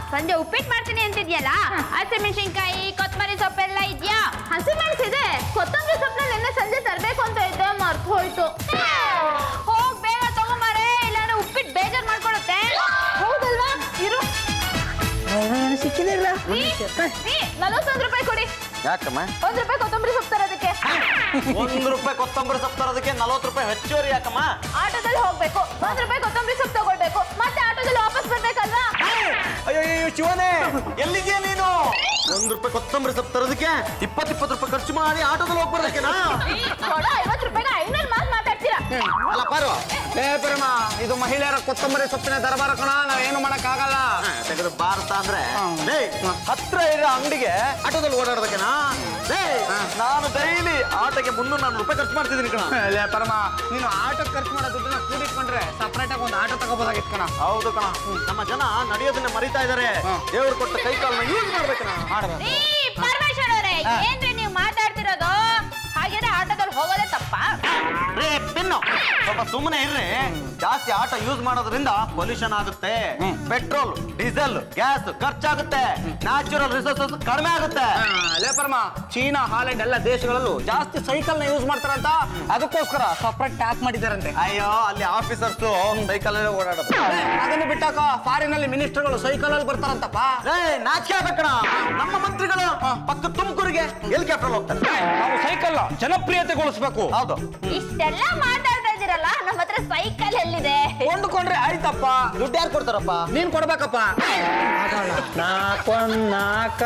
ಸಂಜೆ ಉಪ್ಪಿಟ್ಟು ಮಾಡ್ತೀನಿ ಅಂತಿದ್ಯಲ್ಲ ಹಸಿಮೆಣಸಿನ್ಕಾಯಿ ಕೊತ್ತಂಬರಿ ಸೊಪ್ಪೆಲ್ಲ ಇದೆಯಾ ಹಸಿಮೆಣಸಿದೆ ಕೊತ್ತಂಬರಿ ಸೊಪ್ಪನ್ನ ನಿನ್ನೆ ಸಂಜೆ ತರಬೇಕು ಅಂತ ಇದ್ದೆ ಮರ್ತು ಹೋಯ್ತು ಹೋಗ್ ಬೇಗ ತಗೊಂಬಾರೆ ಇಲ್ಲಾಂದ್ರೆ ಉಪ್ಪಿಟ್ಟು ಬೇಜಾರ್ ಮಾಡ್ಕೊಳುತ್ತೆ ಹೌದಲ್ವಾ ಇರು ಸಿಕ್ಕಿದಿಲ್ಲ ನಲವತ್ತೊಂದು ರೂಪಾಯಿ ಕೊಡಿ ಯಾಕಮ್ಮ ಒಂದ್ ರೂಪಾಯಿ ಕೊತ್ತಂಬರಿ ಸೊಪ್ಪು ತರೋದಕ್ಕೆ ಒಂದು ರೂಪಾಯಿ ಕೊತ್ತಂಬರಿ ಸೊಪ್ಪು ತರೋದಕ್ಕೆ ನಲ್ವತ್ತು ರೂಪಾಯಿ ಹೆಚ್ಚುವರಿ ಯಾಕಮ್ಮ ಆಟೋದಲ್ಲಿ ಹೋಗ್ಬೇಕು ಒಂದ್ ರೂಪಾಯಿ ಕೊತ್ತಂಬರಿ ಸೊಪ್ಪು ತಗೊಳ್ಬೇಕು ಮತ್ತೆ ಆಟೋದಲ್ಲಿ ವಾಪಸ್ ಬರ್ಬೇಕಲ್ವಾ ಅಯ್ಯೋ ಅಯ್ಯೋ ಶಿವನೇ ಎಲ್ಲಿದ್ಯಾ ನೀನು ಒಂದು ರೂಪಾಯಿ ಕೊತ್ತಂಬರಿ ಸೊಪ್ಪು ತರೋದಕ್ಕೆ ಇಪ್ಪತ್ತು ಇಪ್ಪತ್ತು ರೂಪಾಯಿ ಖರ್ಚು ಮಾಡಿ ಆಟೋದಲ್ಲಿ ಹೋಗ್ಬರ್ಬೇಕೇನಾ ಕೊಡ ಐವತ್ತು ರೂಪಾಯಿಗೆ ಐನೂರು ಮಾತು ಮಾತಾಡ್ತೀರಾ ಅಲ್ಲ ಪಾರು ಏ ಪರಮ ಇದು ಮಹಿಳೆಯರ ಕೊತ್ತಂಬರಿ ಸೊಪ್ಪಿನ ದರಬಾರ ಕಣ ನಾವೇನು ಮಾಡಕ್ಕಾಗಲ್ಲ ತೆಗೆದು ಭಾರತ ಅಂದ್ರೆ ಏಯ್, ಹತ್ರ ಇರೋ ಅಂಗಡಿಗೆ ಆಟೋದಲ್ಲಿ ಓಡಾಡೋದಕ್ಕೆನಾ ಏಯ್, ನಾನು ಡೈಲಿ ಆಟೋಗೆ ಮುನ್ನೂರು ನಾನ್ನೂರು ರೂಪಾಯಿ ಖರ್ಚು ಮಾಡ್ತಿದ್ದೀನಿ ಕಣ ಲೇ ಪರಮ ನೀನು ಆಟೋ ಖರ್ಚು ಮಾಡೋ ದುಡ್ಡನ್ನ ಕೂಡಿಟ್ಕೊಂಡ್ರೆ ಸಪ್ರೇಟ್ ಆಗಿ ಒಂದು ಆಟೋ ತಗೋಬೋದಾಗಿತ್ತು ಕಣ ಹೌದು ಕಣ ನಮ್ಮ ಜನ ನಡೆಯೋದನ್ನ ಮರಿತಾ ಇದಾರೆ ದೇವ್ರು ಕೊಟ್ಟ ಕೈ ಕಾಲನ್ನ ಯೂಸ್ ಮಾಡ್ಬೇಕಣ ರೀ ಪರಮೇಶ್ವರ್ ಅವರೇ ಏನ್ರಿ ನೀವು ಮಾತಾಡ್ತಿರೋದು ಹಾಗಿದ್ರೆ ಆಟೋದಲ್ಲಿ ಹೋಗೋದೇ ತಪ್ಪಾ ರೇ ಪಿನ್ನು ಸ್ವಲ್ಪ ಸುಮ್ಮನೆ ಇರ್ರಿ ಜಾಸ್ತಿ ಆಟೋ ಯೂಸ್ ಮಾಡೋದ್ರಿಂದ ಪೊಲ್ಯೂಷನ್ ಆಗುತ್ತೆ ಪೆಟ್ರೋಲ್ ಡೀಸೆಲ್ ಗ್ಯಾಸ್ ಖರ್ಚಾಗುತ್ತೆ ನ್ಯಾಚುರಲ್ ರಿಸೋರ್ಸಸ್ ಕಡಿಮೆ ಆಗುತ್ತೆ ಲೇ ಪರಮ ಚೀನಾ ಹಾಲೆಂಡ್ ಎಲ್ಲ ದೇಶಗಳಲ್ಲೂ ಜಾಸ್ತಿ ಸೈಕಲ್ ನ ಯೂಸ್ ಮಾಡ್ತಾರಂತ ಅದಕ್ಕೋಸ್ಕರ ಸಪ್ರೇಟ್ ಟ್ಯಾಕ್ಸ್ ಮಾಡಿದಾರಂತೆ ಅಯ್ಯೋ ಅಲ್ಲಿ ಆಫೀಸರ್ಸ್ ಸೈಕಲ್ ಅಲ್ಲೇ ಓಡಾಡೋದು ಏ, ಅದನ್ನು ಬಿಟ್ಟಾಕ ಫಾರಿನ್ ಅಲ್ಲಿ ಮಿನಿಸ್ಟರ್ಗಳು ಸೈಕಲ್ ಅಲ್ಲಿ ಬರ್ತಾರಂತಪ್ಪ ಏ ನಾಚಿಕೆ ಆಗ್ಬೇಕಣ ನಮ್ಮ ಮಂತ್ರಿಗಳು ಪಕ್ಕ ತುಮಕೂರಿಗೆ ಹೆಲಿಕಾಪ್ಟರ್ ಹೋಗ್ತಾರೆ ನಾವು ಸೈಕಲ್ ಜನಪ್ರಿಯತೆಗೊಳಿಸ್ಬೇಕು ಹೌದು ಇಷ್ಟೆಲ್ಲ ಮಾತಾಡ್ತಾ ಇದ್ದೀರಲ್ಲ ನಮ್ಮ ಹತ್ರ ಸೈಕಲ್ ಎಲ್ಲಿದೆ ಕೊಂಡ್ಕೊಂಡ್ರೆ ಆಯ್ತಪ್ಪ ದುಡ್ಡು ಯಾರು ಕೊಡ್ತಾರಪ್ಪ ನೀನ್ ಕೊಡ್ಬೇಕಪ್ಪ ನಾಲ್ಕೊಂದು ನಾಲ್ಕ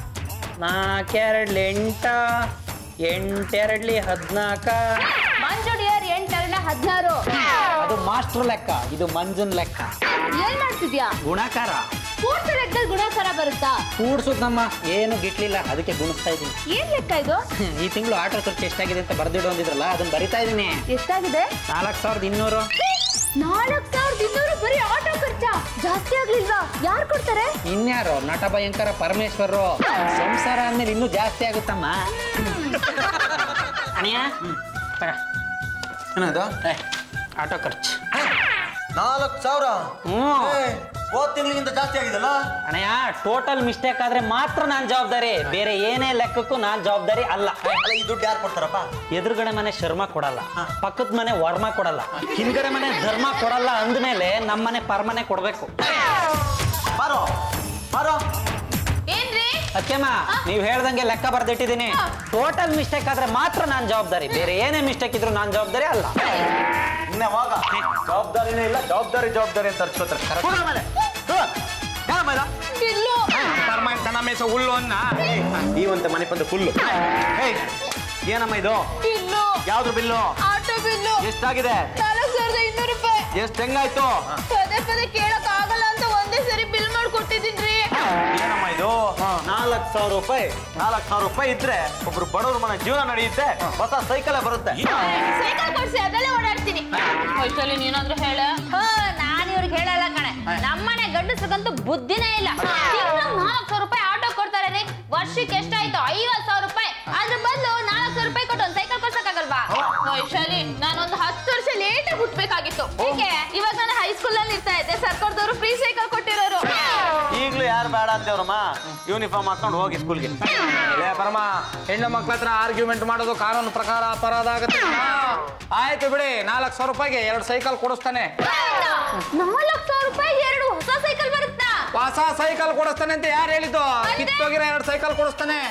ನಾಲ್ಕೆರಡ್ಲಿ ಎಂಟ ಎಂಟೆರಡ್ಲಿ ಹದ್ನಾಲ್ಕ ಮಂಜುಡಿಯರ್ ಎಂಟೆರಡ ಹದಿನಾರು ಅದು ಮಾಸ್ಟರ್ ಲೆಕ್ಕ ಇದು ಮಂಜುನ್ ಲೆಕ್ಕ ಏನ್ ಮಾಡ್ತಿದ್ಯಾ ಗುಣಾಕಾರ ಕೂಡ್ಸ ಲೆಕ್ಕದಲ್ಲಿ ಗುಣಾಕಾರ ಬರುತ್ತಾ ಕೂಡ್ಸುತ್ತಮ್ಮ ಏನು ಗಿಟ್ಲಿಲ್ಲ ಅದಕ್ಕೆ ಗುಣಿಸ್ತಾ ಇದ್ದೀನಿ ಏನ್ ಲೆಕ್ಕ ಇದು ಈ ತಿಂಗಳು ಆಟೋ ಖರ್ಚು ಎಷ್ಟಾಗಿದೆ ಅಂತ ಬರ್ದಿಡು ಅಂದಿದ್ರಲ್ಲ ಅದನ್ನ ಬರಿತಾ ಇದ್ದೀನಿ ಎಷ್ಟಾಗಿದೆ ನಾಲ್ಕು ಸಾವಿರದ ಇನ್ನೂರು ನಾಲ್ಕ್ ಸಾವಿರದ ಇನ್ನೂರು ಬರೀ ಆಟೋ ಖರ್ಚಾ ಜಾಸ್ತಿ ಆಗ್ಲಿಲ್ವಾ ಯಾರು ಕೊಡ್ತಾರೆ ಇನ್ಯಾರು ನಟ ಭಯಂಕರ ಪರಮೇಶ್ವರರು ಸಂಸಾರ ಅಂದ್ಮೇಲೆ ಇನ್ನೂ ಜಾಸ್ತಿ ಆಗುತ್ತಮ್ಮ ಅಣಿಯ ತಗ. ಏನದು ಏ, ಆಟೋ ಖರ್ಚು ನಾಲ್ಕು ಸಾವಿರ ಹ್ಞೂ ಹೋದ್ ತಿಂಗಳಿಗಿಂತ ಜಾಸ್ತಿ ಆಗಿದಲ್ಲ ಅಣ್ಣಯ್ಯ ಟೋಟಲ್ ಮಿಸ್ಟೇಕ್ ಆದ್ರೆ ಮಾತ್ರ ನಾನ್ ಜವಾಬ್ದಾರಿ ಬೇರೆ ಏನೇ ಲೆಕ್ಕಕ್ಕೂ ನಾನ್ ಜವಾಬ್ದಾರಿ ಅಲ್ಲ ಅಲ್ಲ ಈ ದುಡ್ಡು ಯಾರು ಕೊಡ್ತಾರಪ್ಪ ಎದುರುಗಡೆ ಮನೆ ಶರ್ಮ ಕೊಡಲ್ಲ ಪಕ್ಕದ ಮನೆ ವರ್ಮ ಕೊಡಲ್ಲ ಹಿಂದ್ಗಡೆ ಮನೆ ಧರ್ಮ ಕೊಡಲ್ಲ ಅಂದ್ಮೇಲೆ ನಮ್ಮ ಮನೆ ಪರ್ಮನೆ ಕೊಡ್ಬೇಕು ಬಾರೋ ಬಾರೋ ಏನ್ರಿ ಅತ್ಯಮ್ಮ ನೀವ್ ಹೇಳ್ದಂಗೆ ಲೆಕ್ಕ ಬರ್ದಿಟ್ಟಿದ್ದೀನಿ ಟೋಟಲ್ ಮಿಸ್ಟೇಕ್ ಆದ್ರೆ ಮಾತ್ರ ನಾನ್ ಜವಾಬ್ದಾರಿ ಬೇರೆ ಏನೇ ಮಿಸ್ಟೇಕ್ ಇದ್ರು ನಾನ್ ಜವಾಬ್ದಾರಿ ಅಲ್ಲ ಇನ್ನೇ ಅವಾಗ ಜವಾಬ್ದಾರಿನೇ ಇಲ್ಲ ಜವಾಬ್ದಾರಿ ಜವಾಬ್ದಾರಿ ಅಂತ ಅರ್ಚ್ಕೋತಾರೆ ಹೋಗು ಆಮೇಲೆ. ಹೋಗು. ಯಾವ ಮೈದ? ಇಲ್ಲೂ ಪರ್ಮನೆಂಟ್ ತನ ಮೇಸ ಹುಲ್ಲು ಅನ್ನ ಈ ಒಂದು ಮನೆ ಬಂದು ಫುಲ್ಲು ಏನಮ್ಮ ಇದು ಇಲ್ಲೂ ಯಾವ್ದು ಬಿಲ್ಲು ಆಟೋ ಬಿಲ್ಲು ಎಷ್ಟಾಗಿದೆ ನಾಲ್ಕು ಸಾವಿರದ ಇನ್ನೂರು ರೂಪಾಯಿ ಎಷ್ಟು ಹೆಂಗಾಯ್ತು ಪದೇ ಪದೇ ಕೇಳಕ್ ಆಗಲ್ಲ ಅಂತ ಒಂದೇ ಸರಿ ಬಿಲ್ ಮಾಡ್ಕೊಟ್ಟಿದ್ದೀನ್ರಿ ಏನಮ್ಮ ಇದು ನಾಲ್ಕು ಸಾವಿರ ರೂಪಾಯಿ ನಾಲ್ಕು ಸಾವಿರ ರೂಪಾಯಿ ಇದ್ರೆ ಒಬ್ರು ಬಡವ್ರ ಮನೆ ಜೀವನ ನಡೆಯುತ್ತೆ ಹೊಸ ಸೈಕಲ್ ಬರುತ್ತೆ ಸೈಕಲ್ ಕೊಡ್ಸಿ ಅದಲ್ಲೇ ಓಡಾಡ್ತೀನಿ ವಯಸ್ಸಲ್ಲಿ ನೀನಾದ್ರೂ ಹೇಳ ನಾನು ಇವ್ರಿಗೆ ಹೇಳಲ್ಲ ಕಣೆ ನಮ್ಮನೆ ಗಂಡಸ್ರಿಗಂತೂ ಬುದ್ಧಿನೇ ಇಲ್ಲ ನಾಲ್ಕು ಸಾವಿರ ರೂಪಾಯಿ ಆಟೋ ಕೊಡ್ತಾರೆ ರೀ ವರ್ಷಕ್ಕೆ ಎಷ್ಟಾಯ್ತು ಐವತ್ ಸಾವಿರ ರೂಪಾಯಿ ಅದ್ರ ಬದಲು ನಾಲ್ಕು ಸಾವಿರ ರೂಪಾಯಿ ಕೊಟ್ಟು ಒಂದು ಸೈಕಲ್ ಕೊಡ್ಸಕ್ಕಾಗಲ್ವಾ ವೈಶಾಲಿ ನಾನೊಂದು ಹತ್ತು ವರ್ಷ ಲೇಟ್ ಆಗಿ ಹುಟ್ಬೇಕಾಗಿತ್ತು ಹೀಗೆ ಇವಾಗ ನಾನು ಹೈಸ್ಕೂಲ್ ಅಲ್ಲಿ ಇರ್ತಾ ಇದ್ದೆ ಸರ್ಕಾರದವರು ಫ್ರೀ ಸೈಕಲ್ ಕೊಟ್ಟಿರೋರು ಈಗಲೂ ಯಾರು ಬೇಡ ಅಂತೇವ್ರಮ್ಮ ಯೂನಿಫಾರ್ಮ್ ಹಾಕೊಂಡು ಹೋಗಿ ಸ್ಕೂಲ್ಗೆ ಲೇ ಪರಮ ಹೆಣ್ಣು ಮಕ್ಳ ಹತ್ರ ಆರ್ಗ್ಯುಮೆಂಟ್ ಮಾಡೋದು ಕಾನೂನು ಪ್ರಕಾರ ಅಪರಾಧ ಆಗುತ್ತೆ ಕಣ. ಆಯ್ತು ಬಿಡಿ ನಾಲ್ಕು ಸಾವಿರ ರೂಪಾಯಿಗೆ ಎರಡು ಸೈಕಲ್ ಕೊಡಿಸ್ತಾನೆ ನಾಲ್ಕು ಸಾವಿರ ರೂಪಾಯಿ ಎರಡು ಹೊಸ ಸೈಕಲ್ ಬರುತ್ತಾ ಹೊಸ ಸೈಕಲ್ ಕೊಡಿಸ್ತಾನೆ ಅಂತ ಯಾರು ಹೇಳಿದ್ದು ಕಿತ್ತೋಗಿರೋ ಎರಡು ಸೈಕಲ್ ಕೊಡಿಸ್ತಾನೆ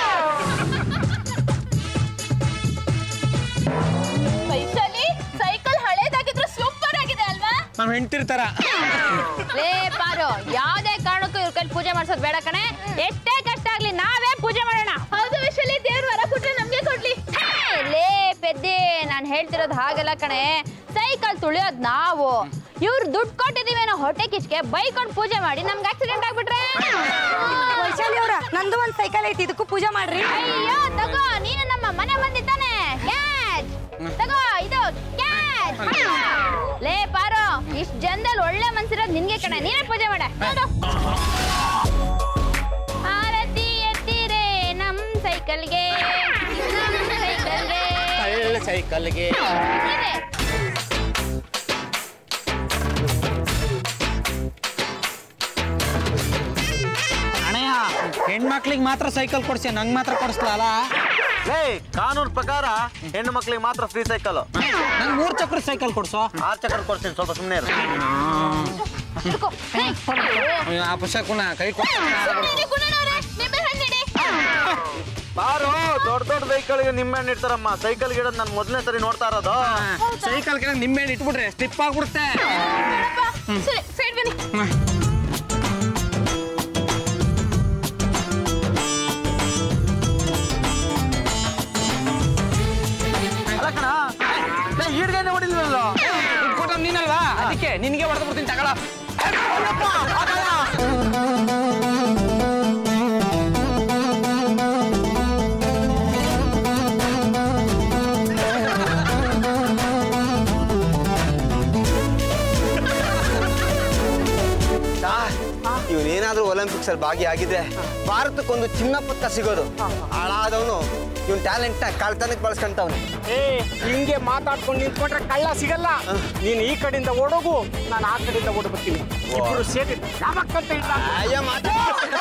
ವೈಶಾಲಿ ಸೈಕಲ್ ಹಳೇದಾಗಿದ್ರು ಸೂಪರ್ ಆಗಿದೆ ಅಲ್ವಾ ನಾವ್ ಹೆಂಡ್ತಿರ್ತಾರ ಲೇ ಪಾರು ಯಾವ್ದೇ ಕಾರಣಕ್ಕೂ ಇವ್ರ ಕೈಲಿ ಪೂಜೆ ಮಾಡ್ಸೋದ್ ಬೇಡ ಕಣೆ ಎಷ್ಟೇ ಕಷ್ಟ ಆಗ್ಲಿ ನಾವೇ ಪೂಜೆ ಮಾಡೋಣ ಹೌದು ವಿಷಯಲಿ ದೇವ್ರ ವರ ಕೊಟ್ರೆ ನಮ್ಗೆ ಕೊಡ್ಲಿ ಹೇ, ಲೇ ಪೆದ್ದೆ ನಾನ್ ಹೇಳ್ತಿರೋದು ಹಾಗೆಲ್ಲ ಕಣೆ ಸೈಕಲ್ ತುಳಿಯೋದ್ ನಾವು ಇವ್ರು ದುಡ್ಡು ಕೊಟ್ಟಿದೀವಿ ಅನ್ನೋ ಹೊಟ್ಟೆ ಕಿಚ್ಕೆ ಬೈಕೊಂಡು ಪೂಜೆ ಮಾಡಿ ನಮ್ಗೆ ಆಕ್ಸಿಡೆಂಟ್ ಆಗ್ಬಿಟ್ರೆ ವೈಶಾಲಿ ಅವ್ರ ನಂದು ಒಂದ್ ಸೈಕಲ್ ಐತಿ ಇದಕ್ಕೂ ಪೂಜೆ ಮಾಡ್ರಿ ಅಯ್ಯೋ ತಗೋ ನೀನು ನಮ್ಮ ಮನೆ ಬಂದಿದ್ದಾನೆ ಕ್ಯಾಚ್ ತಗೋ ಇದು ಕ್ಯಾಚ್ ಲೇ ಪಾರು ಇಷ್ಟ್ ಜನದಲ್ಲಿ ಒಳ್ಳೆ ಮನ್ಸಿರೋದು ನಿನ್ಗೆ ಕಣೆ ನೀನೇ ಪೂಜೆ ಮಾಡ ನೋಡು ಆರತಿ ಎತ್ತಿರೆ ನಮ್ ಸೈಕಲ್ಗೆ ನಮ್ ಸೈಕಲ್ಗೆ ಸೈಕಲ್ಗೆ ಇದೆ. ಹೆಣ್ಮಕ್ಳಿಗೆ ಮಾತ್ರ ಸೈಕಲ್ ಕೊಡ್ಸಿ ನಂಗೆ ಮಾತ್ರ ಕೊಡಿಸ್ಲಲ್ಲ ಲೇ ಕಾನೂನು ಪ್ರಕಾರ ಹೆಣ್ಣು ಮಕ್ಳಿಗೆ ಮಾತ್ರ ಫ್ರೀ ಸೈಕಲ್ ನಂಗೆ ಮೂರು ಚಕ್ರ ಸೈಕಲ್ ಕೊಡ್ಸೋ ಆರ್ ಚಕ್ರ ಕೊಡ್ತೀನಿ ಸ್ವಲ್ಪ ಸುಮ್ಮನೆ ಇರು ಹಿಡ್ಕೊ. ಹೇ. ಆ ಪುಸ್ತಕನ ಕೈ ಕೊಟ್ಟು ಸುಮ್ನಿರಿ ಗುಣನವ್ರೆ, ನಿಂಬೆ ಹಣ್ಣಿಡಿ. ಬಾರು ದೊಡ್ಡ ದೊಡ್ಡ ವೆಹಿಕಲ್ಗೆ ನಿಂಬೆಹಣ್ಣು ಇಡ್ತಾರಮ್ಮ ಸೈಕಲ್ ಗಿಡದ್ ನಾನು ಮೊದಲನೇ ಸರಿ ನೋಡ್ತಾ ಇರೋದು ಸೈಕಲ್ ಕೆಳಗೆ ನಿಂಬೆ ಇಟ್ಬಿಟ್ರೆ ಸ್ಟಿಪ್ ಆಗ್ಬಿಡುತ್ತೆ ಅಪ್ಪ, ಸರಿ ಸೈಡ್ ಬನ್ನಿ ಅಲ್ಲ ಕಣ ಈಡ್ಗೈನೆ ಹೊಡಿಲ್ವಲ್ಲ ಕೊಟ್ಟು ನೀನಲ್ವಾ ಅದಕ್ಕೆ ನಿನಗೆ ಹೊಡೆದು ಬಿಡ್ತೀನಿ ತಗೊಳ ಇವನೇನಾದ್ರೂ ಒಲಿಂಪಿಕ್ಸ್ ಅಲ್ಲಿ ಭಾಗಿಯಾಗಿದ್ರೆ ಭಾರತಕ್ಕೊಂದು ಚಿನ್ನ ಪದಕ ಸಿಗೋದು ಹಾಳಾದವನು ಇವನ್ ಟ್ಯಾಲೆಂಟ್ ನ ಕಳ್ತನಕ್ಕೆ ಬಳಸ್ಕೊಂತವ್ನು ಏ ಹಿಂಗೆ ಮಾತಾಡ್ಕೊಂಡು ನಿಂತ್ಕೊಂಡ್ರೆ ಕಳ್ಳ ಸಿಗಲ್ಲ ನೀನು ಈ ಕಡೆಯಿಂದ ಓಡೋಗು ನಾನು ಆ ಕಡೆಯಿಂದ ಓಡ್ಬರ್ತೀನಿ ಇಬ್ರು ಸೇರಿ ಯಾವಕ್ಕಂತ ಇಲ್ಲ ಅಯ್ಯ ಮಾತಾ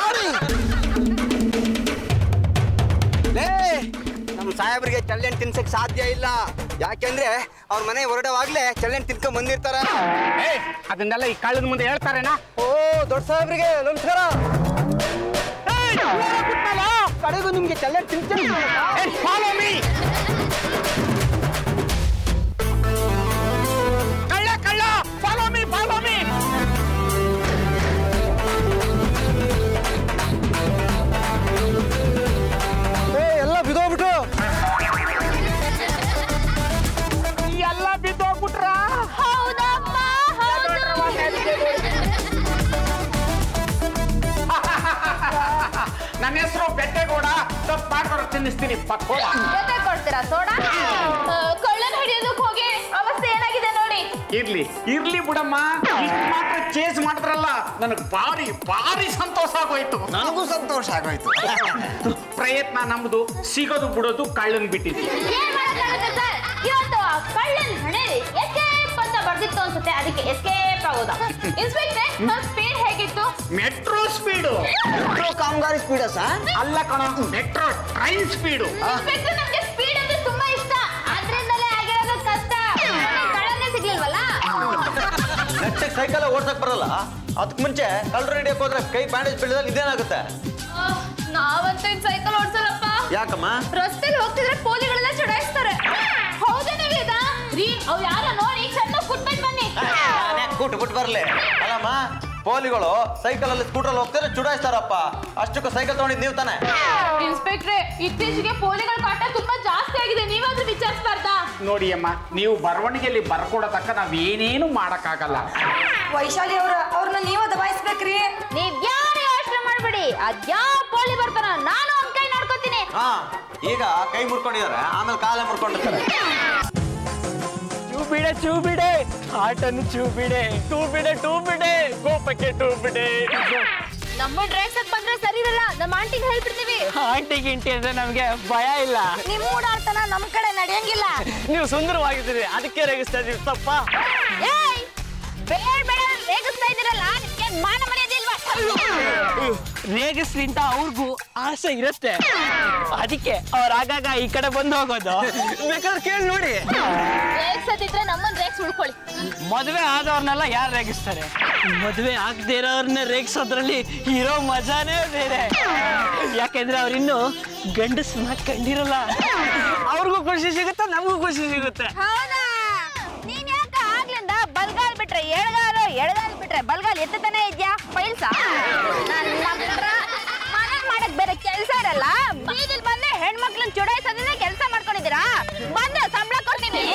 ಲೇ ನಮ್ಮ ಸಾಹೇಬ್ರಿಗೆ ಚಳ್ಳಣ್ಣು ತಿನ್ಸಕ್ ಸಾಧ್ಯ ಇಲ್ಲ ಯಾಕೆಂದ್ರೆ ಅವ್ರ ಮನೆ ಹೊರಡವಾಗ್ಲೇ ಚಳ್ಳಣ್ಣು ತಿನ್ಕೊಂಡ್ ಬಂದಿರ್ತಾರ ಏ ಅದನ್ನೆಲ್ಲ ಈ ಕಳ್ಳನ ಮುಂದೆ ಹೇಳ್ತಾರೇನಾ ಓ ದೊಡ್ಡ ಸಾಹೇಬ್ರಿಗೆ ನಮಸ್ಕಾರ ಏಯ್, ದೂರ ಬಿಟ್ನಲ್ಲ, ಕಡೆಗೂ ನಿಮ್ಗೆ ಚಳ್ಳಣ್ಣು ತಿನ್ಸ್ತೀನಿ ಫಾಲೋ ಮೀ ಕಳ್ಳ ಕಳ್ಳ ಫಾಲೋ ಮೀ ಫಾಲೋ ಮೀ ಏ ಎಲ್ಲ ಬಿದೋಗ್ಬಿಟ್ಟು ಎಲ್ಲ ಬಿದ್ದೋಗ್ಬಿಟ್ರ ಹೌದಪ್ಪ ಹೌದು ನನ್ನ ಹೆಸರು ಬೆಟ್ಟೆಗೌಡ ತಪ್ಪು ಮಾಡ್ಕೊಂಡು ತಿನ್ನಿಸ್ತೀನಿ ಪಕ್ಕೋಡ ಜೊತೆ ಕೊಡ್ತೀರಾ ಸೋಡಾ ಕಳ್ಳನ್ ಹಿಡಿಯೋದಕ್ಕೆ ಹೋಗಿ ಅವಸ್ಥೆ ಏನಾಗಿದೆ ನೋಡಿ ಇರ್ಲಿ ಇರ್ಲಿ ಬಿಡಮ್ಮ ಇಷ್ಟ್ ಮಾತ್ರ ಚೇಸ್ ಮಾಡಿದ್ರಲ್ಲ ನನಗೆ ಭಾರಿ ಭಾರಿ ಸಂತೋಷ ಆಗೋಯ್ತು ನನಗೂ ಸಂತೋಷ ಆಗೋಯ್ತು ಪ್ರಯತ್ನ ನಮ್ದು ಸಿಗೋದು ಬಿಡೋದು ಕಳ್ಳನ್ ಬಿಟ್ಟಿದ್ವಿ ಏನ್ ಮಾಡಕ್ಕಾಗುತ್ತೆ ಸರ್ ಇವತ್ತು ಆ ಕಳ್ಳನ್ ಹಣೆ ಎಸ್ಕೇಪ್ ಅಂತ ಬರ್ದಿತ್ತು ಅನ್ಸುತ್ತೆ ಅದಕ್ಕೆ ಎಸ್ಕೇಪ್ ಆಗೋದಾ ಇನ್ಸ್ಪೆಕ್ಟ್ರೆ ನಮ್ಮ ಸ್ಪೀಡ್ ಹೇಗಿತ್ತು ಮೆಟ್ರೋ ಸ್ಪೀಡು ಮೆಟ್ರೋ ಕಾಮಗಾರಿ ಸ್ಪೀಡ ಸರ್ ಅಲ್ಲ ಕಣ ಮೆಟ್ರೋ ಟ್ರೈನ್ ಸ್ಪೀಡು ಇನ್ಸ್ಪೆಕ್ಟ್ರೆ ನಮ್ಗೆ ಸ್ಪೀಡ್ ಅಂದ್ರೆ ತುಂಬಾ ಇಷ್ಟ ಅದ್ರಿಂದಲೇ ಆಗಿರೋದು ಕಷ್ಟ ಕಳ್ಳನೇ ಸಿಗ್ಲಿಲ್ವಲ್ಲ ನೆಟ್ಟಗೆ ಸೈಕಲ್ ಓಡ್ಸಕ್ ಬರಲ್ಲ ಅದಕ್ಕೆ ಮುಂಚೆ ಕಳ್ಳರು ಹಿಡಿಯಕ್ ಹೋದ್ರೆ ಕೈ ಬ್ಯಾಂಡೇಜ್ ಬೀಳಿದ್ರೆ ಇದೇನಾಗುತ್ತೆ ಆಹ್, ನಾವಂತೂ ಇನ್ ಸೈಕಲ್ ಓಡ್ಸಲ್ಲಪ್ಪ ಯಾಕಮ್ಮ ರಸ್ತೆಲಿ ಹೋಗ್ತಿದ್ರೆ ಪೋಲಿಗಳೆಲ್ಲ ಚುಡಾಯಿಸ್ತಾರೆ ಹೌದೇನೇ ವೇದ ರೀ ಅವ್ ಯಾರ ನೋಡಿ ಚೆನ್ನಾಗಿ ಕುಟ್ಬಿಟ್ಟು ಬನ್ನಿ ಕೂಟ್ ಬಿಟ್ಟು ಬರ್ಲಿ ಅಲ್ಲಮ್ಮ ಪೋಲಿಗಳು ಸೈಕಲ್ ಅಲ್ಲಿ ಸ್ಕೂಟರ್ ಹೋಗ್ತಾರೆ ಚುಡಾಯಿಸ್ತಾರಪ್ಪ ಅಷ್ಟಕ್ಕೂ ಸೈಕಲ್ ತಗೊಂಡಿದ್ ನೀವು ತಾನೆ ಇನ್ಸ್ಪೆಕ್ಟ್ರೆ ಇತ್ತೀಚೆಗೆ ಪೋಲಿಗಳ ಕಾಟ ತುಂಬಾ ಜಾಸ್ತಿ ಆಗಿದೆ ನೀವಾದ್ರೂ ವಿಚಾರಿಸಬಾರ್ದಾ ನೋಡಿ ಅಮ್ಮ ನೀವು ಬರವಣಿಗೆಯಲ್ಲಿ ಬರ್ಕೊಡೋ ತಕ್ಕ ನಾವೇನೇನು ಮಾಡಕ್ಕಾಗಲ್ಲ ವೈಶಾಲಿ ಅವ್ರ ಅವ್ರನ್ನ ನೀವ ದಬಾಯಿಸ್ಬೇಕ್ರಿ ನೀವ್ ಯಾರು ಯೋಚನೆ ಮಾಡ್ಬೇಡಿ ಅದ್ಯಾವ ಪೋಲಿ ಬರ್ತಾನ ನಾನು ಒಂದ್ ಕೈ ನೋಡ್ಕೋತೀನಿ ಹಾ ಈಗ ಕೈ ಮುರ್ಕೊಂಡಿದ್ದಾರೆ ಆಮೇಲೆ ಕಾಲೇ ಮುರ್ಕೊಂಡಿರ್ತಾರೆ ಚೂ ಬಿಡೆ ಚೂ ಬಿಡೆ ಆಟನ್ನು ಚೂ ಬಿಡೆ ಟೂ ಬಿಡೆ ಟೂ ಬಿಡೆ ಕೋಪಕ್ಕೆ ಟೂ ಬಿಡೆ ನಮ್ಮ ಡ್ರೆಸ್ ಬಂದ್ರೆ ಸರಿ ಇರಲ್ಲ ನಮ್ಮ ಆಂಟಿಗೆ ಹೇಳ್ಬಿಡ್ತೀವಿ ಆಂಟಿ ಗಿಂಟಿ ಅಂದ್ರೆ ನಮ್ಗೆ ಭಯ ಇಲ್ಲ ನಿಮ್ ಓಡಾಡ್ತಾನ ನಮ್ ಕಡೆ ನಡೆಯಂಗಿಲ್ಲ ನೀವು ಸುಂದರವಾಗಿದ್ದೀರಿ ಅದಕ್ಕೆ ರೇಗಿಸ್ತಾ ಇದೀವಿ ತಪ್ಪ ಏಯ್ ಬೇಡ ಬೇಡ ರೇಗಿಸ್ತಾ ಇದ್ದೀರಲ್ಲ ನಿಮ್ಗೆ ಮಾನ ಮರ್ಯಾದೆ ಇಲ್ವಾ ರೇಗಿಸ್ರಿ ಅಂತ ಅವ್ರಿಗೂ ಆಸೆ ಇರುತ್ತೆ ಅದಕ್ಕೆ ಅವ್ರ ಆಗಾಗ ಈ ಕಡೆ ಬಂದು ಹೋಗೋದು ಬೇಕಾದ್ರೆ ಕೇಳಿ ನೋಡಿ ರೇಗ್ಸದಿದ್ರೆ ನಮ್ಮನ್ನ ರೇಗ್ಸ್ ಉಳ್ಕೊಳ್ಳಿ ಮದುವೆ ಆದವ್ರನ್ನೆಲ್ಲ ಯಾರು ರೇಗಿಸ್ತಾರೆ ಮದುವೆ ಆಗದೆ ಇರೋರ್ನ ರೇಗಿಸೋದ್ರಲ್ಲಿ ಇರೋ ಮಜಾನೇ ಬೇರೆ ಯಾಕೆಂದ್ರೆ ಅವ್ರಿನ್ನು ಗಂಡಸ್ನ ಕಂಡಿರಲ್ಲ ಅವ್ರಿಗೂ ಖುಷಿ ಸಿಗುತ್ತೆ ನಮಗೂ ಖುಷಿ ಸಿಗುತ್ತೆ ಹೌದಾ ನೀನ್ ಯಾಕ ಆಗ್ಲಿಂದ ಬಲ್ಗಾಲ್ ಬಿಟ್ರೆ ಎಡಗಾಲು ಎಡಗಾಲ್ ಬಿಟ್ರೆ ಬಲ್ಗಾಲ್ ಎತ್ತತಾನೆ ಇದ್ಯಾ ಪೈಲ್ಸ ನನ್ನ ಹತ್ರ ಮನೆ ಮಾಡಕ್ ಬೇರೆ ಕೆಲ್ಸ ಇರಲ್ಲ ಬೀದಿಲ್ ಬಂದೆ ಹೆಣ್ಮಕ್ಳನ್ನ ಚುಡಾಯಿಸೋದನ್ನ ಕೆಲ್ಸ ಮಾಡ್ಕೊಂಡಿದ್ದೀರಾ ಬಂದು ಸಂಬಳ ಕೊಡ್ತೀನಿ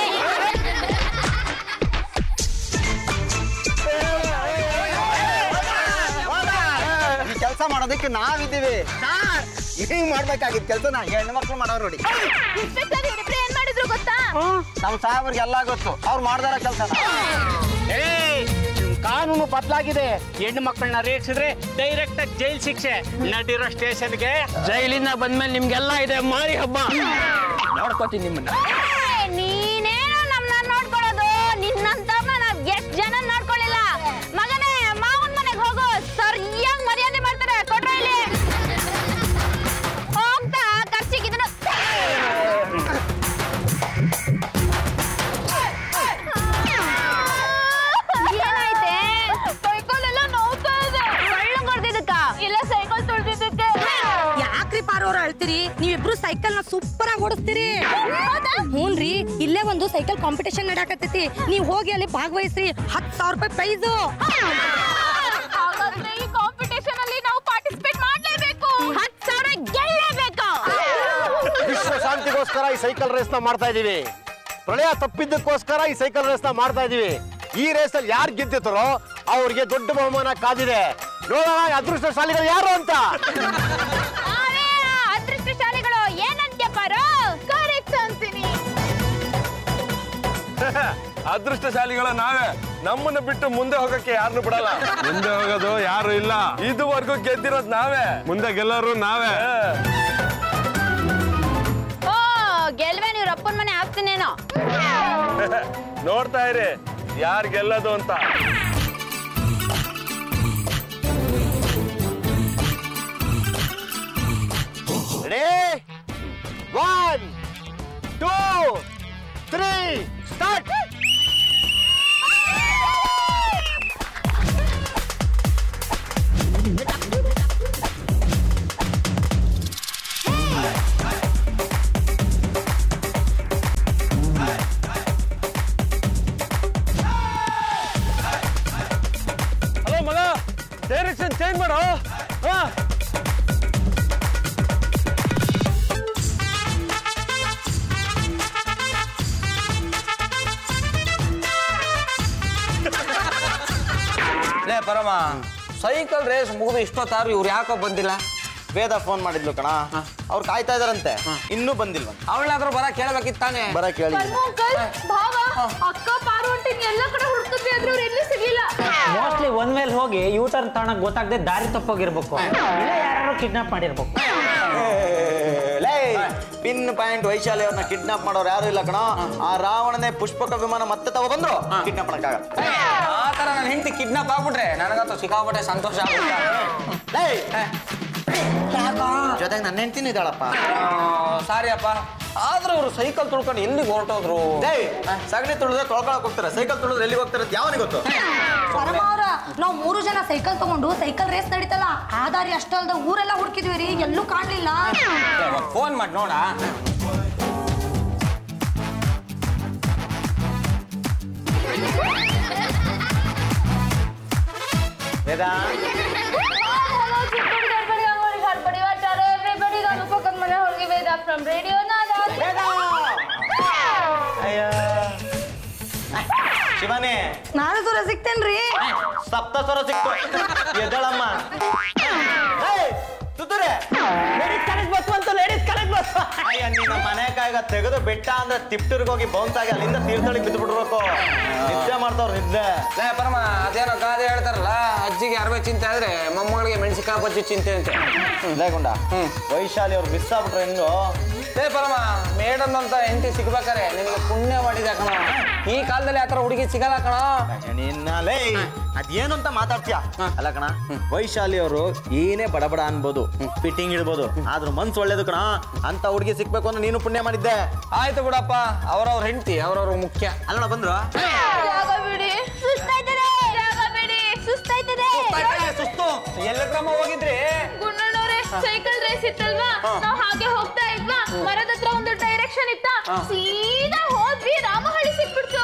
ಈ ಕೆಲಸ ಮಾಡೋದಕ್ಕೆ ನಾವಿದ್ದೀವಿ ಹಿಂಗ್ ಮಾಡ್ಬೇಕಾಗಿದ್ ಕೆಲಸ ನಾ ಹೆಣ್ಮಕ್ಳು ಮಾಡೋರು ನೋಡಿ ಇನ್ಸ್ಪೆಕ್ಟರ್ ಇವ್ರಿಬ್ರು ಏನ್ ಮಾಡಿದ್ರು ಗೊತ್ತಾ ನಮ್ಮ ಸಾಹೇಬ್ರಿಗೆ ಎಲ್ಲ ಗೊತ್ತು ಅವ್ರು ಮಾಡ್ದಾರ ಕೆಲಸ ಏಯ್ ಕಾನೂನು ಬದಲಾಗಿದೆ ಹೆಣ್ಣು ಮಕ್ಕಳನ್ನ ರೇಗಿಸಿದ್ರೆ ಡೈರೆಕ್ಟ್ ಆಗಿ ಜೈಲ್ ಶಿಕ್ಷೆ ನಡಿರೋ ಸ್ಟೇಷನ್ಗೆ ಜೈಲಿಂದ ಬಂದ್ಮೇಲೆ ನಿಮ್ಗೆಲ್ಲ ಇದೆ ಮಾರಿ ಹಬ್ಬ ನೋಡ್ಕೋತೀನಿ ನಿಮ್ಮನ್ನ ಏಯ್, ನೀನೇನೋ ನಮ್ನ ನೋಡ್ಕೊಳ್ಳೋದು ನಿನ್ನಂತವ್ರನ್ನ ನಾವ್ ಎಷ್ಟ್ ಜನ ನೋಡ್ಕೊಳ್ಳಿಲ್ಲ ಮಗನೇ ಮಾವನ್ ಮನೆಗೆ ಹೋಗು ಸರಿಯಾಗಿ ಮರ್ಯಾದೆ ಮಾಡ್ತಾರೆ ಕೊಟ್ರ ಇಲ್ಲಿ ಅವ್ರ ಅಳ್ತೀರಿ ನೀವಿಬ್ರು ಸೈಕಲ್ ನ ಸೂಪರ್ ಆಗಿ ಓಡಿಸ್ತೀರಿ ಹ್ಞೂನ್ರಿ ಇಲ್ಲೇ ಒಂದು ಸೈಕಲ್ ಕಾಂಪಿಟೇಷನ್ ನಡಾಕತ್ತೈತಿ ನೀವ್ ಹೋಗಿ ಅಲ್ಲಿ ಭಾಗವಹಿಸ್ರಿ ಹತ್ತು ಸಾವಿರ ರೂಪಾಯಿ ಪ್ರೈಸು ಹಾಗಾದ್ರೆ ಈ ಕಾಂಪಿಟೇಷನ್ ಅಲ್ಲಿ ನಾವು ಪಾರ್ಟಿಸಿಪೇಟ್ ಮಾಡ್ಲೇಬೇಕು ಹತ್ತು ಸಾವಿರ ಗೆಲ್ಲೇಬೇಕು ವಿಶ್ವ ಶಾಂತಿಗೋಸ್ಕರ ಈ ಸೈಕಲ್ ರೇಸ್ ನ ಮಾಡ್ತಾ ಇದೀವಿ ಪ್ರಳಯ ತಪ್ಪಿದ್ದಕ್ಕೋಸ್ಕರ ಈ ಸೈಕಲ್ ರೇಸ್ ನ ಮಾಡ್ತಾ ಇದೀವಿ ಈ ರೇಸ್ ಅಲ್ಲಿ ಯಾರು ಗೆದ್ದಿರ್ತಾರೋ ಅವ್ರಿಗೆ ದೊಡ್ಡ ಬಹುಮಾನ ಕಾದಿದೆ ನೋಡೋಣ ಈ ಅದೃಷ್ಟಶಾಲಿಗಳು ಯಾರು ಅಂತ ಅದೃಷ್ಟಶಾಲಿಗಳು ಏನಂತ್ಯ ಪಾರು ಕರೆಕ್ಟ್ ಅಂತೀನಿ ಅದೃಷ್ಟಶಾಲಿಗಳ ನಾವೇ ನಮ್ಮನ್ನ ಬಿಟ್ಟು ಮುಂದೆ ಹೋಗಕ್ಕೆ ಯಾರನ್ನು ಬಿಡಲ್ಲ ಮುಂದೆ ಹೋಗೋದು ಯಾರು ಇಲ್ಲ ಇದುವರೆಗೂ ಗೆದ್ದಿರೋದು ನಾವೇ ಮುಂದೆ ಗೆಲ್ಲೋರು ನಾವೇ ಓ ಗೆಲ್ವೆ ನೀವು ಅಪ್ಪನ ಮನೆ ಹಾಕ್ತೀನೇನೋ ನೋಡ್ತಾ ಇರಿ ಯಾರು ಗೆಲ್ಲೋದು ಅಂತ ready one two three start hello ಮಗ ಡೈರೆಕ್ಷನ್ ಚೇಂಜ್ ಮಾಡೋ ಹಾ ಲೇ ಪರಮ ಸೈಕಲ್ ರೇಸ್ ಮುಗಿದು ಇಷ್ಟೊತ್ತಾರು ಇವ್ರು ಯಾಕೋ ಬಂದಿಲ್ಲ ವೇದ ಫೋನ್ ಮಾಡಿದ್ಲು ಕಣ ಅವ್ರು ಕಾಯ್ತಾ ಇದಾರಂತೆ ಇನ್ನೂ ಬಂದಿಲ್ವ ಅವಳಾದ್ರೂ ಬರ ಕೇಳಬೇಕಿತ್ತಾನೆ ಬರ ಕೇಳಿ ಅಂಕಲ್ ಭಾವ ಅಕ್ಕ ಪಾರು ಅಂಟಿನ್ ಎಲ್ಲ ಕಡೆ ಹುಡುಕಿದ್ವಿ ಆದ್ರೆ ಅವ್ರು ಎಲ್ಲಿ ಸಿಗ್ಲಿಲ್ಲ ಮೋಸ್ಟ್ಲಿ ಒಂದ್ ಮೇಲೆ ಹೋಗಿ ಯೂ ಟರ್ನ್ ತಗೊಳಕ್ ಗೊತ್ತಾಗದೆ ದಾರಿ ತಪ್ಪೋಗಿರ್ಬೇಕು ಇಲ್ಲ ಯಾರು ಕಿಡ್ನಾಪ್ ಮಾಡಿರ್ಬೇಕು ಲೇ ಪಿನ್ ಪಾಯಿಂಟ್ ವೈಶಾಲಿ ಅವ್ರನ್ನ ಕಿಡ್ನಾಪ್ ಮಾಡೋರು ಯಾರು ಇಲ್ಲ ಕಣ ಆ ರಾವಣನೇ ಪುಷ್ಪಕ ವಿಮಾನ ಮತ್ತೆ ತಗೊಬಂದ್ರು ಕಿಡ್ನಾಪ್ ಮಾಡಕ್ಕಾಗಲ್ಲ ಆ ತರ ನನ್ನ ಹೆಂಡತಿ ಕಿಡ್ನಾಪ್ ಆಗ್ಬಿಟ್ರೆ ನನಗಂತೂ ಸಿಕ್ಕಾಪಟ್ಟೆ ಸಂತೋಷ ಆಗುತ್ತೆ ಲೇ ಜೊತೆಗೆ ನನ್ನ ಹೆಂಡ್ತಿನ ಇದ್ದಾಳಪ್ಪ ಸಾರಿ ಅಪ್ಪ ಆದ್ರೂ ಇವ್ರು ಸೈಕಲ್ ತುಳ್ಕೊಂಡು ಎಲ್ಲಿಗೆ ಹೊರಟೋದ್ರು ಲೇ ಸಗಣಿ ತುಳಿದ್ರೆ ತೊಳ್ಕೊಳಕ್ ಹೋಗ್ತಾರೆ ಸೈಕಲ್ ತುಳಿದ್ರೆ ಎಲ್ಲಿಗೆ ಹೋಗ್ತಾರೆ ಅಂತ ಯಾವನಿಗೆ ಗೊತ್ತು ಪರಮ ಅವ್ರ ನಾವ್ ಮೂರು ಜನ ಸೈಕಲ್ ತಗೊಂಡು ಸೈಕಲ್ ರೇಸ್ ನಡೀತಲ್ಲ ಆ ದಾರಿ ಅಷ್ಟಲ್ದ ಊರೆಲ್ಲ ಹುಡುಕಿದ್ವಿ ರೀ ಎಲ್ಲೂ ಕಾಣ್ಲಿಲ್ಲ ಫೋನ್ ಮಾಡಿ ನೋಡ ವೇದ ಅಯ್ಯ ಶಿವಾನಿ ನಾನು ದೂರ ಸಿಗ್ತೇನ್ರಿ ಸಪ್ತ ಸ್ವರ ಸಿಕ್ತು ಎದ್ದಳಮ್ಮ ಏಯ್, ತುತ್ತೂರೆ ಅಯ್ಯ ನಿನ್ನ ಮನೆ ಕಾಯ್ಗ ತೆಗೆದು ಬೆಟ್ಟ ಅಂದ್ರೆ ತಿಪ್ಟೂರ್ಗೆ ಹೋಗಿ ಬೌನ್ಸ್ ಆಗಿ ಅಲ್ಲಿಂದ ತೀರ್ಥಳಿಗೆ ಬಿದ್ದು ಬಿಡ್ಬೇಕು ನಿದ್ದೆ ಮಾಡ್ತಾವ್ರ ನಿದ್ದೆ ಲೇ ಪರಮ ಅದೇನೋ ಗಾದೆ ಹೇಳ್ತಾರಲ್ಲ ಅಜ್ಜಿಗೆ ಅರವೆ ಚಿಂತೆ ಆದ್ರೆ ಮೊಮ್ಮಗಳಿಗೆ ಮೆಣಸಿಕಾಯಿ ಬಜ್ಜಿ ಚಿಂತೆ ಅಂತೆ ಲೇಗುಂಡ ವೈಶಾಲಿ ಅವ್ರು ಮಿಸ್ ಆಗ್ಬಿಟ್ರೆ ಹೆಂಗು ಲೇ ಪರಮ ಮೇಡಮ್ ಅಂತ ಹೆಂಡತಿ ಸಿಗ್ಬೇಕಾರೆ ನಿನಗೆ ಪುಣ್ಯ ಮಾಡಿದೆ ಕಣ ಈ ಕಾಲದಲ್ಲಿ ಆತರ ಹುಡುಗಿ ಸಿಗಲ್ಲ ಕಣ ನಿನ್ನಲೇ ಅದೇನು ಅಂತ ಮಾತಾಡ್ತೀಯ ಅಲ್ಲ ಕಣ ವೈಶಾಲಿ ಅವರು ಏನೇ ಬಡಬಡ ಅನ್ಬೋದು ಫಿಟ್ಟಿಂಗ್ ಇಡ್ಬೋದು ಆದ್ರೂ ಮನ್ಸು ಒಳ್ಳೇದು ಕಣ ಅಂತ ಹುಡುಗಿ ಸಿಕ್ಬೇಕು ಅಂದ್ರೆ ನೀನು ಪುಣ್ಯ ಮಾಡಿದ್ದೆ ಆಯ್ತು ಬಿಡಪ್ಪ ಅವ್ರವ್ರ ಹೆಂಡತಿ ಅವ್ರವ್ರ ಮುಖ್ಯ ಅಲ್ಲಣ್ಣ ಬಂದ್ರು ಜಾಗ ಬಿಡಿ ಸುಸ್ತಾಯ್ತದೆ ಜಾಗ ಬಿಡಿ ಸುಸ್ತಾಯ್ತದೆ ಸುಸ್ತು ಎಲ್ಲ ಕ್ರಮ ಹೋಗಿದ್ರಿ ಗುಂಡಣ್ಣವ್ರೆ ಸೈಕಲ್ ರೇಸ್ ಇತ್ತಲ್ವಾ ನಾವ್ ಹಾಗೆ ಹೋಗ್ತಾ ಇದ್ವಾ ಮರದ ಹತ್ರ ಒಂದು ಡೈರೆಕ್ಷನ್ ಇತ್ತ ಸೀದಾ ಹೋದ್ವಿ ರಾಮಹಳ್ಳಿ ಸಿಕ್ಬಿಡ್ತು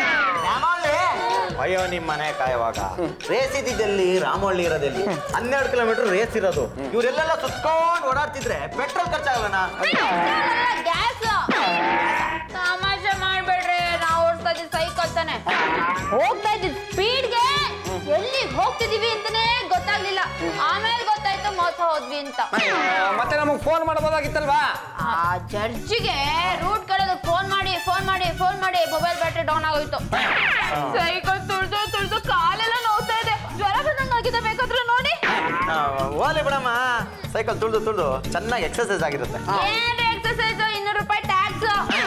ಅಯ್ಯೋ ನಿಮ್ ಮನೆ ಕಾಯುವಾಗ ರೇಸ್ ಇದ್ದಿದ್ದಲ್ಲಿ ರಾಮಹಳ್ಳಿ ಇರೋದಲ್ಲಿ ಹನ್ನೆರಡು ಕಿಲೋಮೀಟರ್ ರೇಸ್ ಇರೋದು ಇವರೆಲ್ಲ ಸುತ್ಕೊಂಡು ಓಡಾಡ್ತಿದ್ರೆ ಪೆಟ್ರೋಲ್ ಖರ್ಚಾಗಲ್ಲಣ್ಣ ಗ್ಯಾಸ್ ತಮಾಷೆ ಮಾಡ್ಬೇಡ್ರಿ ನಾವು ಓಡಿಸ್ತಾ ಇದ್ದ ಸೈಕಲ್ ತಾನೆ ಹೋಗ್ತಾ ಇದ್ದಿದ್ ಸ್ಪೀಡ್ಗೆ ಎಲ್ಲಿ ಹೋಗ್ತಿದೀವಿ ಅಂತಾನೆ ಗೊತ್ತಾಗ್ಲಿಲ್ಲ ಆಮೇಲೆ ಗೊತ್ತಾಯ್ತು ಮೋಸ ಹೋದ್ವಿ ಅಂತ ಮತ್ತೆ ನಮಗ್ ಫೋನ್ ಮಾಡಬಹುದಾಗಿತ್ತಲ್ವಾ ಆ ಜಡ್ಜಿಗೆ ರೂಟ್ ಕಡೆದು ಫೋನ್ ಮಾಡಿ ಫೋನ್ ಮಾಡಿ ಫೋನ್ ಮಾಡಿ ಮೊಬೈಲ್ ಬ್ಯಾಟ್ರಿ ಡೌನ್ ಆಗೋಯ್ತು ಸೈಕಲ್ ತುಳ್ದು ತುಳ್ದು ಕಾಲೆಲ್ಲ ನೋವ್ತಾ ಇದೆ ಜ್ವರ ಬಂದಂಗ್ ಆಗಿದೆ ಬೇಕಾದ್ರೆ ನೋಡಿ ಆ, ಓಲಿ ಬಿಡಮ್ಮ ಸೈಕಲ್ ತುಳಿದು ತುಳಿದು ಚೆನ್ನಾಗಿ ಎಕ್ಸರ್ಸೈಸ್ ಆಗಿರುತ್ತೆ ಏನ್ರಿ ಎಕ್ಸರ್ಸೈಸ್ ಇನ್ನೂರು ರೂಪಾಯಿ ಟ್ಯಾಕ್ಸ್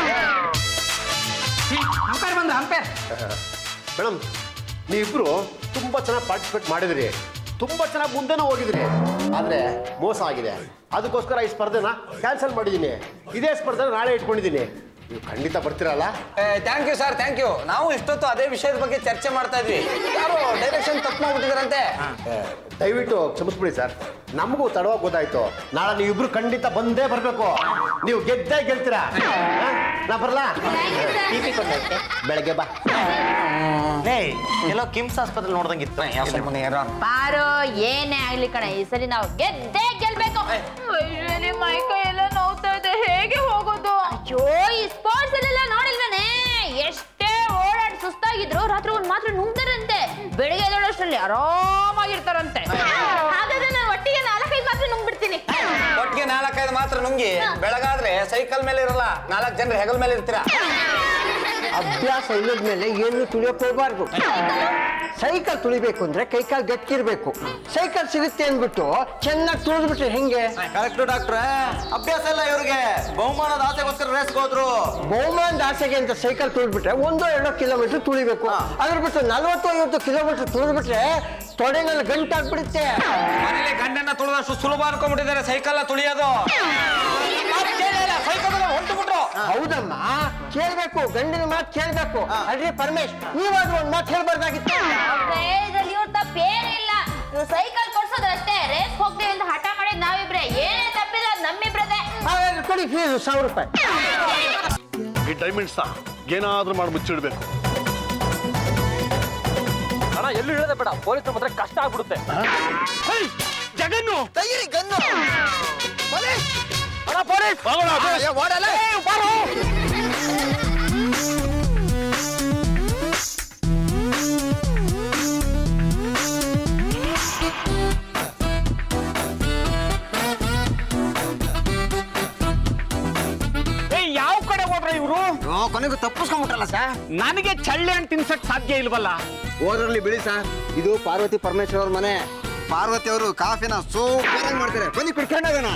ಅಂಪೇರ್ ಬಂದ ಅಂಪೇರ್ ಮೇಡಮ್ ನೀವಿಬ್ರು ತುಂಬಾ ಚೆನ್ನಾಗಿ ಪಾರ್ಟಿಸಿಪೇಟ್ ಮಾಡಿದ್ರಿ ತುಂಬಾ ಚೆನ್ನಾಗಿ ಮುಂದೆನೂ ಹೋಗಿದ್ರಿ ಆದ್ರೆ ಮೋಸ ಆಗಿದೆ ಅದಕ್ಕೋಸ್ಕರ ಈ ಸ್ಪರ್ಧೆನ ಕ್ಯಾನ್ಸಲ್ ಮಾಡಿದ್ದೀನಿ ಇದೇ ಸ್ಪರ್ಧೆನ ನಾಳೆ ಇಟ್ಕೊಂಡಿದ್ದೀನಿ ನೀವು ಖಂಡಿತ ಬರ್ತೀರಲ್ಲ thank you sir thank you ನಾವು ಇಷ್ಟೊತ್ತು ಅದೇ ವಿಷಯದ ಬಗ್ಗೆ ಚರ್ಚೆ ಮಾಡ್ತಾ ಇದ್ವಿ ಯಾರು ಡೈರೆಕ್ಷನ್ ತಪ್ಪು ಮಾಡ್ಬಿಟ್ಟಿದಾರಂತೆ ಏ, ದಯವಿಟ್ಟು ಕ್ಷಮಿಸ್ಬಿಡಿ ಸರ್ ನಮಗೂ ತಡವಾಗಿ ಗೊತ್ತಾಯ್ತು ನಾಳೆ ನೀವಿಬ್ರು ಖಂಡಿತ ಬಂದೇ ಬರ್ಬೇಕು ನೀವು ಗೆದ್ದೇ ಗೆಲ್ತೀರಾ ಹಾ? ನಾ ಬರ್ಲಾ ಟಿಪಿ ಕೊಟ್ಟೈತೆ ಬೆಳಗ್ಗೆ ಬಾ ಏಯ್ ಎಲ್ಲೋ ಕಿಮ್ಸ್ ಆಸ್ಪತ್ರೆ ನೋಡ್ದಂಗಿತ್ತು ಸುಮ್ಮನೆ ಯಾರೋ ಪಾರು ಏನೇ ಆಗ್ಲಿ ಕಣೆ ಈ ಸರಿ ನಾವು ಗೆದ್ದೇ ಗೆಲ್ಬೇಕು ಅಯ್ಯೋ ಮೈಕೈ ಎಲ್ಲ ನೋವ್ತಾ ಇದೆ ಹೇಗೆ ಹೋಗೋದು ಅಯ್ಯೋ ಈ ಸ್ಪೋರ್ಟ್ಸ್ ಅಲ್ಲೆಲ್ಲ ನೋಡಿಲ್ವೇನೆ ಎಷ್ಟೇ ಓಡಾಡಿ ಸುಸ್ತಾಗಿದ್ರು ರಾತ್ರಿ ಒಂದ್ ಮಾತ್ರ ನುಂಗ್ತಾರಂತೆ ಬೆಳಿಗ್ಗೆ ಎದ್ದೇಳೋಷ್ಟ್ರಲ್ಲಿ ಆರಾಮಾಗಿರ್ತಾರಂತೆ ಹಾಗಾದ್ರೆ ನಾನು ಒಟ್ಟಿಗೆ ನಾಲ್ಕೈದು ಮಾತ್ರ ನುಂಗ್ಬಿಡ್ತೀನಿ ಒಟ್ಟಿಗೆ ನಾಲ್ಕೈದು ಮಾತ್ರ ನುಂಗಿ ಬೆಳಗಾದ್ರೆ ಸೈಕಲ್ ಮೇಲೆ ಇರಲ್ಲ ನಾಲ್ಕು ಜನರು ಹೆಗಲ್ ಮೇಲೆ ಇರ್ತೀರಾ ಅಭ್ಯಾಸ ಇಲ್ಲದ ಮೇಲೆ ಏನು ತುಳಿಯಕ್ ಹೋಗ್ಬಾರ್ದು ಸೈಕಲ್ ತುಳಿಬೇಕು ಅಂದ್ರೆ ಕೈಕಾಲ್ ಗಟ್ಟಿರ್ಬೇಕು ಸೈಕಲ್ ಸಿಗುತ್ತೆ ಅಂದ್ಬಿಟ್ಟು ಚೆನ್ನಾಗಿ ತುಳಿದ್ಬಿಟ್ರೆ ಹೆಂಗೆ ಕರೆಕ್ಟ್ ಡಾಕ್ಟ್ರೆ ಅಭ್ಯಾಸ ಇಲ್ಲ ಇವ್ರಿಗೆ ಬಹುಮಾನದ ಆಸೆಗೋಸ್ಕರ ರೇಸ್ಗೆ ಹೋದ್ರು ಬಹುಮಾನದ ಆಸೆಗೆ ಅಂತ ಸೈಕಲ್ ತುಳಿದ್ಬಿಟ್ರೆ ಒಂದೋ ಎರಡೋ ಕಿಲೋಮೀಟರ್ ತುಳಿಬೇಕು ಅದ್ರ ಬಿಟ್ಟು ನಲ್ವತ್ತು ಐವತ್ತು ಕಿಲೋಮೀಟರ್ ತುಳಿದ್ಬಿಟ್ರೆ ತೊಡೆನಲ್ಲಿ ಗಂಟಾಗ್ಬಿಡುತ್ತೆ ಮನೇಲಿ ಗಂಡನ್ನ ತುಳಿದಷ್ಟು ಸುಲಭ ಅನ್ಕೊಂಡ್ಬಿಟ್ಟಿದ್ದಾರೆ ಸೈಕಲ್ ತುಳಿಯೋದು ಸೈಕಲ್ ಹೊಂಟು ಬಿಟ್ರು ಹೌದಮ್ಮ ಕೇಳ್ಬೇಕು ಗಂಡಿನ ಮಾತು ಕೇಳ್ಬೇಕು ಅಲ್ರಿ ಪರಮೇಶ್ ನೀವಾದ್ರೂ ಒಂದ್ ಮಾತು ಹೇಳ್ಬಾರ್ದಾಗಿತ್ತು ಇದ್ರಲ್ಲಿ ಇವ್ರ ತಪ್ಪೇನಿಲ್ಲ ಇವ್ರು ಸೈಕಲ್ ಕೊಡ್ಸೋದು ಅಷ್ಟೇ ರೇಸ್ ಹೋಗ್ತೀವಿ ಅಂತ ಹಠ ಮಾಡಿದ್ ನಾವಿಬ್ರೆ ಏನೇ ತಪ್ಪಿಲ್ಲ ಅದ್ ನಮ್ಮಿಬ್ರದೇ ಹಾಗಾದ್ರೆ ಕೊಡಿ ಫೀಸು ಸಾವಿರ ರೂಪಾಯಿ ಈ ಡೈಮಂಡ್ಸ್ ಏನಾದ್ರೂ ಮಾಡಿ ಮುಚ್ಚಿಡ್ಬೇಕು ಅಣ್ಣ ಎಲ್ಲೂ ಇಳದೆ ಬೇಡ ಪೊಲೀಸ್ ಮಾತ್ರ ಕಷ್ಟ ಆಗ್ಬಿಡುತ್ತೆ ಜಗನ್ನು ಅಣ್ಣ ಪೊಲೀಸ್ ಯಾವ ಕಡೆ ಹೋದ್ರ ಇವರು ಕೊನೆಗೂ ತಪ್ಪಿಸ್ಕೊಂಡ್ಬಿಟ್ರಲ್ಲ ಸರ್ ನನಗೆ ಚಳ್ಳೆ ಹಣ್ಣು ತಿನ್ಸಕ್ ಸಾಧ್ಯ ಇಲ್ವಲ್ಲ ಓದ್ರಲ್ಲಿ ಬಿಡಿ ಸರ್ ಇದು ಪಾರ್ವತಿ ಪರಮೇಶ್ವರ್ ಅವ್ರ ಮನೆ ಪಾರ್ವತಿ ಅವರು ಕಾಫಿನ ಸೂಪರ್ ಆಗಿ ಮಾಡ್ತಾರೆ ಬನ್ನಿ ಕುಡ್ಕೊಂಡೋಗೋಣ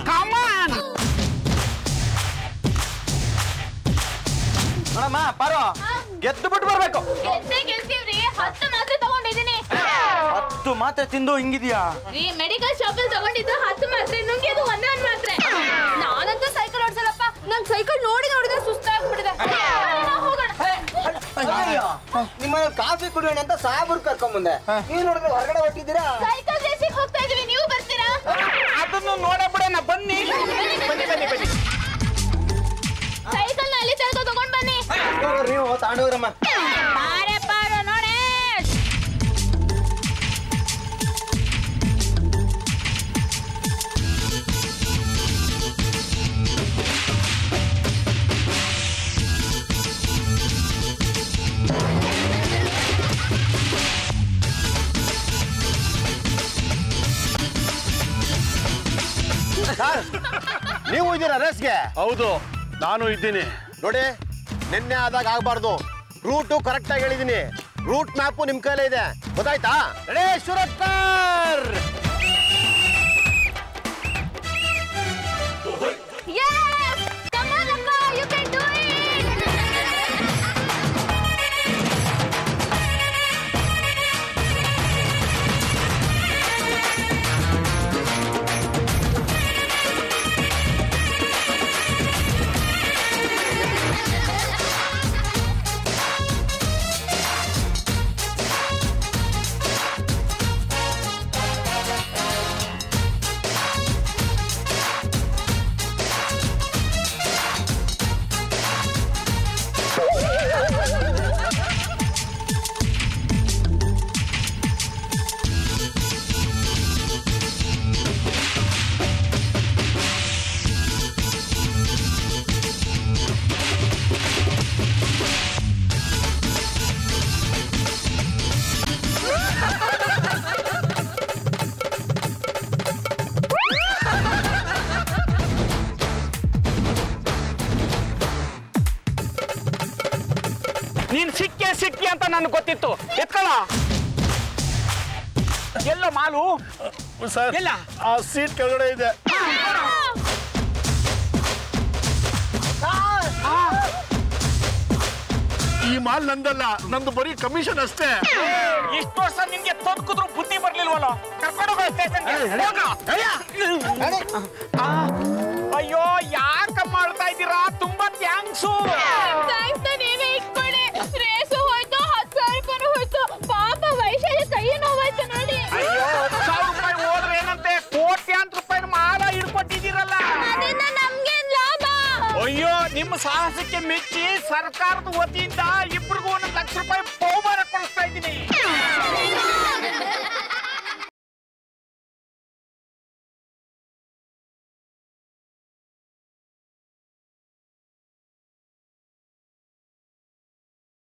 ನೋಡಮ್ಮ ಪಾರು ಗೆದ್ದು ಬಿಟ್ಟು ಬರ್ಬೇಕು ಗೆದ್ದೇ ಗೆಲ್ತೀವ್ರಿ ಹತ್ತು ಮಾತ್ರ ತಗೊಂಡಿದೀನಿ ಹತ್ತು ಮಾತ್ರೆ ತಿಂದು ಹಿಂಗಿದ್ಯಾ ರೀ ಮೆಡಿಕಲ್ ಶಾಪ್ ಅಲ್ಲಿ ತಗೊಂಡಿದ್ದು ಹತ್ತು ಮಾತ್ರೆ ನುಂಗಿದ್ದು ಒಂದೇ ಒಂದ್ ಮಾತ್ರೆ ನಾನಂತೂ ಸೈಕಲ್ ಓಡ್ಸಲ್ಲಪ್ಪ ನಂಗ್ ಸೈಕಲ್ ನೋಡಿ ನೋಡಿದ್ರೆ ಸುಸ್ತಾಗ್ಬಿಟ್ಟಿದೆ ನಾವು ಹೋಗೋಣ ನಿಮ್ಮ ಕಾಫಿ ಕುಡಿಯೋಣ ಅಂತ ಸಾಹೇಬ್ರು ಕರ್ಕೊಂಡ್ ಬಂದೆ ನೀವು ನೋಡಿದ್ರೆ ಹೊರಗಡೆ ಹೊಟ್ಟಿದ್ದೀರಾ ಸೈಕಲ್ ರೇಸಿಗೆ ಹೋಗ್ತಾ ಇದೀವಿ ನೀವು ಬರ್ತೀರಾ ಅದನ್ನು ನೋಡ ಬಿಡೋಣ ಬನ್ನಿ ಬನ್ನಿ ಬನ್ನಿ ಬನ್ನಿ ಸೈಕಲ್ ಅಲ್ಲಿ ತನಕ ತಗೊಂಡ್ ಬನ್ನಿ ಹೋಗ್ರಿ ನೀವು ತಗೊಂಡೋಗ್ರಮ್ಮ ಪಾರೆ ಪಾರು ನೋಡೆ ನೀವು ಇದ್ದೀರಾ ರೇಸ್ಗೆ ಹೌದು ನಾನು ಇದ್ದೀನಿ ನೋಡಿ ನಿನ್ನೆ ಆದಾಗ ಆಗ್ಬಾರ್ದು ರೂಟು ಕರೆಕ್ಟ್ ಆಗಿ ಹೇಳಿದೀನಿ ರೂಟ್ ಮ್ಯಾಪು ನಿಮ್ ಕೈಲೇ ಇದೆ ಗೊತ್ತಾಯ್ತಾ ready Suratkar Yes! Come on, Akka, you can do it! ನೀನ್ ಸಿಕ್ಕೆ ಸಿಕ್ಕಿ ಅಂತ ನನ್ಗೆ ಗೊತ್ತಿತ್ತು ಎತ್ಕೊಳ ಎಲ್ಲ ಮಾಲು ಸರ್ ಎಲ್ಲ ಆ ಸೀಟ್ ಕೆಳಗಡೆ ಇದೆ ಈ ಮಾಲ್ ನಂದಲ್ಲ ನಂದು ಬರೀ ಕಮಿಷನ್ ಅಷ್ಟೇ ಇಷ್ಟು ವರ್ಷ ನಿನ್ಗೆ ತೊದ್ಕುದ್ರು ಬುದ್ಧಿ ಬರ್ಲಿಲ್ವಲ್ಲ ಕರ್ಕೊಂಡು ಹೋಗೋ ಸ್ಟೇಷನ್ಗೆ ಅಯ್ಯೋ ಯಾಕ ಮಾಡ್ತಾ ಇದ್ದೀರಾ ತುಂಬಾ ಥ್ಯಾಂಕ್ಸು ನಿಮ್ಮ ಸಾಹಸಕ್ಕೆ ಮೆಚ್ಚಿ ಸರ್ಕಾರದ ವತಿಯಿಂದ ಇಬ್ರಿಗೂ ಒಂದೊಂದು ಲಕ್ಷ ರೂಪಾಯಿ ಬಹುಮಾನ ಕೊಡಿಸ್ತಾ ಇದ್ದೀನಿ